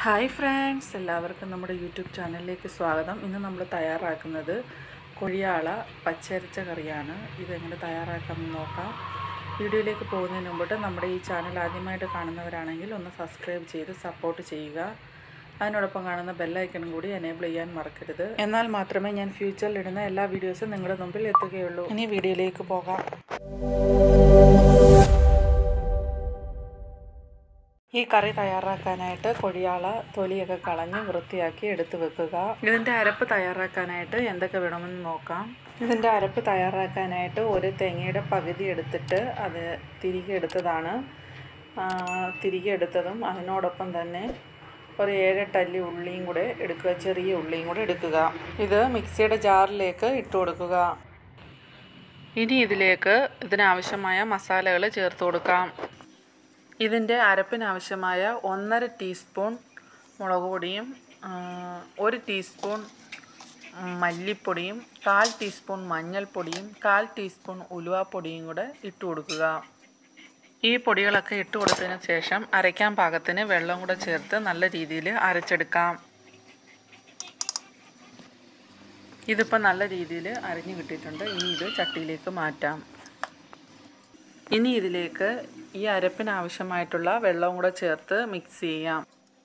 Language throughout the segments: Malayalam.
ഹായ് ഫ്രണ്ട്സ് എല്ലാവർക്കും നമ്മുടെ യൂട്യൂബ് ചാനലിലേക്ക് സ്വാഗതം ഇന്ന് നമ്മൾ തയ്യാറാക്കുന്നത് കൊഴിയാള പച്ചരച്ച കറിയാണ് ഇതെങ്ങനെ തയ്യാറാക്കാമെന്ന് നോക്കാം വീഡിയോയിലേക്ക് പോകുന്നതിന് മുമ്പിട്ട് നമ്മുടെ ഈ ചാനൽ ആദ്യമായിട്ട് കാണുന്നവരാണെങ്കിൽ ഒന്ന് സബ്സ്ക്രൈബ് ചെയ്ത് സപ്പോർട്ട് ചെയ്യുക അതിനോടൊപ്പം കാണുന്ന ബെല്ലൈക്കണും കൂടി എനേബിൾ ചെയ്യാൻ മറക്കരുത് എന്നാൽ മാത്രമേ ഞാൻ ഫ്യൂച്ചറിൽ ഇടുന്ന എല്ലാ വീഡിയോസും നിങ്ങളുടെ മുമ്പിൽ എത്തുകയുള്ളൂ ഇനി വീഡിയോയിലേക്ക് പോകാം ഈ കറി തയ്യാറാക്കാനായിട്ട് കൊഴിയാള തൊലിയൊക്കെ കളഞ്ഞ് വൃത്തിയാക്കി എടുത്തു വെക്കുക ഇതിൻ്റെ അരപ്പ് തയ്യാറാക്കാനായിട്ട് എന്തൊക്കെ വേണമെന്ന് നോക്കാം ഇതിൻ്റെ അരപ്പ് തയ്യാറാക്കാനായിട്ട് ഒരു തേങ്ങയുടെ പകുതി എടുത്തിട്ട് അത് തിരികെ എടുത്തതാണ് ആ, തിരികെ എടുത്തതും അതിനോടൊപ്പം തന്നെ ഒരു ഏഴെട്ടല്ലി ഉള്ളിയും കൂടെ എടുക്കുക ചെറിയ ഉള്ളിയും കൂടെ എടുക്കുക ഇത് മിക്സിയുടെ ജാറിലേക്ക് ഇട്ട് കൊടുക്കുക ഇനി ഇതിലേക്ക് ഇതിനാവശ്യമായ മസാലകൾ ചേർത്ത് കൊടുക്കാം ഇതിൻ്റെ അരപ്പിനാവശ്യമായ ഒന്നര ടീസ്പൂൺ മുളക് പൊടിയും ആ, ഒരു ടീസ്പൂൺ മല്ലിപ്പൊടിയും കാൽ ടീസ്പൂൺ മഞ്ഞൾപ്പൊടിയും കാൽ ടീസ്പൂൺ ഉലുവാപ്പൊടിയും കൂടെ ഇട്ട് കൊടുക്കുക ഈ പൊടികളൊക്കെ ഇട്ട് കൊടുത്തതിന് ശേഷം അരയ്ക്കാൻ പാകത്തിന് വെള്ളം കൂടെ ചേർത്ത് നല്ല രീതിയിൽ അരച്ചെടുക്കാം ഇതിപ്പോൾ നല്ല രീതിയിൽ അരഞ്ഞു കിട്ടിയിട്ടുണ്ട് ഇനി ഇത് ചട്ടിയിലേക്ക് മാറ്റാം ഇനി ഇതിലേക്ക് ഈ അരപ്പിന് ആവശ്യമായിട്ടുള്ള വെള്ളവും കൂടെ ചേർത്ത് മിക്സ് ചെയ്യാം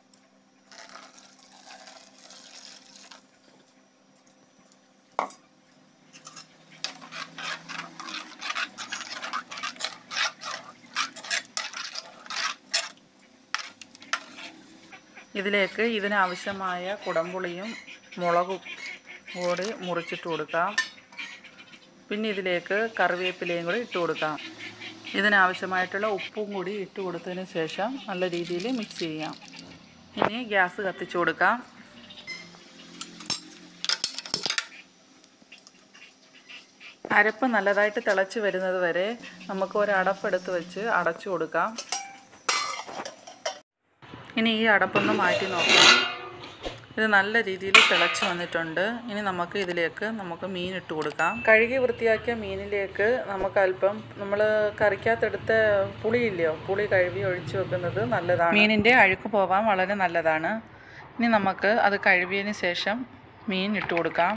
ഇതിലേക്ക് ഇതിനാവശ്യമായ കുടംപുളിയും മുളകും കൂടി മുറിച്ചിട്ട് കൊടുക്കാം പിന്നെ ഇതിലേക്ക് കറിവേപ്പിലയും കൂടി ഇട്ട് കൊടുക്കാം ഇതിനാവശ്യമായിട്ടുള്ള ഉപ്പും കൂടി ഇട്ട് കൊടുത്തതിന് ശേഷം നല്ല രീതിയിൽ മിക്സ് ചെയ്യാം ഇനി ഗ്യാസ് കത്തിച്ചു കൊടുക്കാം അരപ്പ് നല്ലതായിട്ട് തിളച്ച് വരുന്നത് വരെ നമുക്ക് ഒരു അടപ്പെടുത്ത് വെച്ച് അടച്ചു കൊടുക്കാം ഇനി ഈ അടപ്പൊന്ന് മാറ്റി നോക്കാം ഇത് നല്ല രീതിയിൽ തിളച്ച് വന്നിട്ടുണ്ട് ഇനി നമുക്ക് ഇതിലേക്ക് നമുക്ക് മീൻ ഇട്ട് കൊടുക്കാം കഴുകി വൃത്തിയാക്കിയ മീനിലേക്ക് നമുക്ക് അല്പം നമ്മൾ കറിക്കകത്തെടുത്ത പുളിയില്ലയോ പുളി കഴുകി ഒഴിച്ചു വെക്കുന്നത് നല്ലതാണ് മീനിൻ്റെ അഴുക്ക് പോവാൻ വളരെ നല്ലതാണ് ഇനി നമുക്ക് അത് കഴുകിയതിന് ശേഷം മീൻ ഇട്ട് കൊടുക്കാം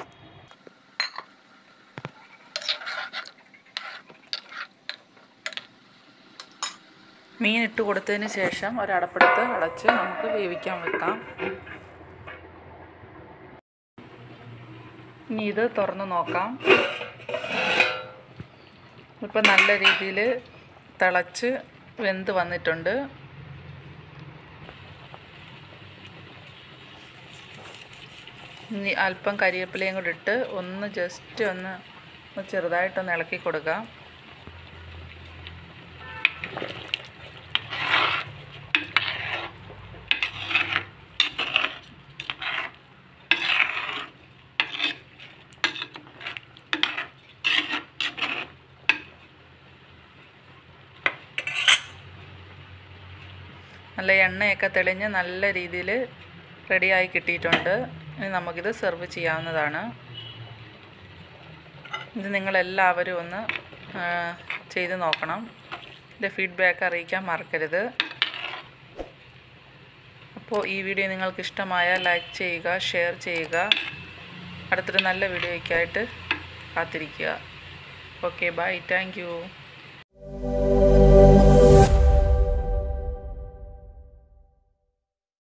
മീൻ ഇട്ട് കൊടുത്തതിന് ശേഷം ഒരടപ്പെടുത്ത് അടച്ച് നമുക്ക് വേവിക്കാൻ വെക്കാം ഇനി ഇത് തുറന്ന് നോക്കാം ഇപ്പം നല്ല രീതിയിൽ തിളച്ച് വെന്ത് വന്നിട്ടുണ്ട് ഇനി അല്പം കരിവേപ്പിലയും കൂടി ഇട്ട് ഒന്ന് ജസ്റ്റ് ഒന്ന് ഒന്ന് ചെറുതായിട്ടൊന്ന് ഇളക്കി കൊടുക്കാം നല്ല എണ്ണയൊക്കെ തെളിഞ്ഞ് നല്ല രീതിയിൽ റെഡിയായി കിട്ടിയിട്ടുണ്ട് ഇനി നമുക്കിത് സെർവ് ചെയ്യാവുന്നതാണ് ഇത് നിങ്ങളെല്ലാവരും ഒന്ന് ആ, ചെയ്ത് നോക്കണം ഇതിൻ്റെ ഫീഡ്ബാക്ക് അറിയിക്കാൻ മറക്കരുത് അപ്പോൾ ഈ വീഡിയോ നിങ്ങൾക്ക് ഇഷ്ടമായാൽ ലൈക്ക് ചെയ്യുക ഷെയർ ചെയ്യുക അടുത്തൊരു നല്ല വീഡിയോയ്ക്കായിട്ട് കാത്തിരിക്കുക ഓക്കെ ബൈ താങ്ക് യു